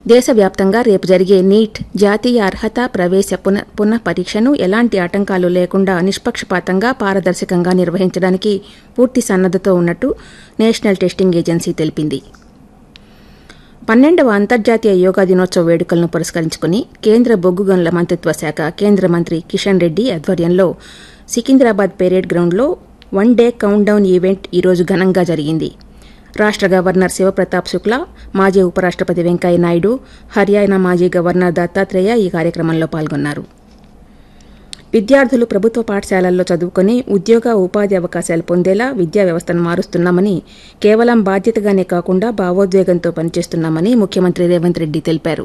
దేశవ్యాప్తంగా రేపు జరిగే నీట్ జాతీయ అర్హత ప్రవేశ పున- పునః పరీక్షను ఎలాంటి ఆటంకాలు లేకుండా నిష్పక్షపాతంగా పారదర్శకంగా నిర్వహించడానికి పూర్తి సన్నద్దతో ఉన్నట్టు నేషనల్ టెస్టింగ్ ఏజెన్సీ తెలిపింది పన్నెండవ అంతర్జాతీయ యోగా దినోత్సవ వేడుకలను పురస్కరించుకుని కేంద్ర బొగ్గు గనుల మంత్రిత్వ శాఖ కేంద్ర మంత్రి కిషన్ రెడ్డి ఆధ్వర్యంలో సికింద్రాబాద్ పెరేడ్ గ్రౌండ్లో one day countdown event ఈరోజు ఘనంగా జరిగింది రాష్ట్ర గవర్నర్ శివప్రతాప్ శుక్లా మాజీ ఉపరాష్ట్రపతి వెంకయ్య నాయుడు హర్యానా మాజీ గవర్నర్ దత్తాత్రేయ ఈ కార్యక్రమంలో పాల్గొన్నారు విద్యార్థులు ప్రభుత్వ పాఠశాలల్లో చదువుకొని ఉద్యోగ ఉపాధి అవకాశాలు పొందేలా విద్యా వ్యవస్థను మారుస్తున్నామని కేవలం బాధ్యతగానే కాకుండా భావోద్వేగంతో పనిచేస్తున్నామని ముఖ్యమంత్రి రేవంత్ రెడ్డి తెలిపారు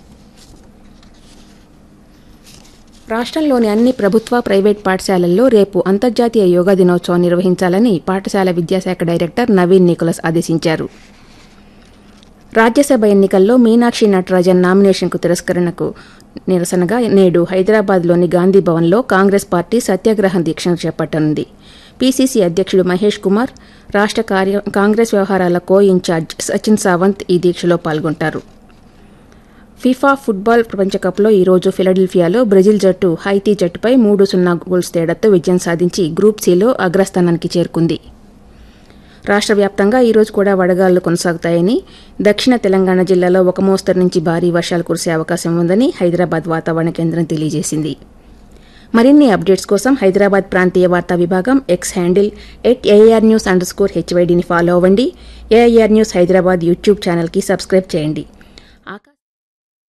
రాష్ట్రంలోని అన్ని ప్రభుత్వ ప్రైవేట్ పాఠశాలల్లో రేపు అంతర్జాతీయ యోగా దినోత్సవం నిర్వహించాలని పాఠశాల విద్యాశాఖ డైరెక్టర్ నవీన్ నికోలస్ ఆదేశించారు రాజ్యసభ ఎన్నికల్లో మీనాక్షి నటరాజన్ నామినేషన్కు తిరస్కరణకు నిరసనగా నేడు హైదరాబాద్లోని గాంధీ భవన్లో కాంగ్రెస్ పార్టీ సత్యాగ్రహ దీక్షను చేపట్టనుంది పీసీసీ అధ్యక్షుడు మహేష్ కుమార్ రాష్ట్ర కార్య కాంగ్రెస్ వ్యవహారాల కో ఇన్ఛార్జ్ సచిన్ సావంత్ ఈ దీక్షలో పాల్గొంటారు ఫిఫా ఫుట్బాల్ ప్రపంచకప్లో ఈరోజు ఫిలడెల్ఫియాలో బ్రెజిల్ జట్టు హైతీ జట్టుపై మూడు సున్నా గోల్స్ తేడాతో విజయం సాధించి గ్రూప్ సిలో అగ్రస్థానానికి చేరుకుంది రాష్ట్ర వ్యాప్తంగా ఈరోజు కూడా వడగాళ్లు కొనసాగుతాయని దక్షిణ తెలంగాణ జిల్లాలో ఒక మోస్తరు నుంచి భారీ వర్షాలు కురిసే అవకాశం ఉందని హైదరాబాద్ వాతావరణ కేంద్రం తెలియజేసింది మరిన్ని అప్డేట్స్ కోసం హైదరాబాద్ ప్రాంతీయ వార్తా విభాగం X handle at AR news underscore హెచ్వైడీని ఫాలో అవ్వండి ఏఐఆర్ న్యూస్ హైదరాబాద్ యూట్యూబ్ ఛానల్కి సబ్స్క్రైబ్ చేయండి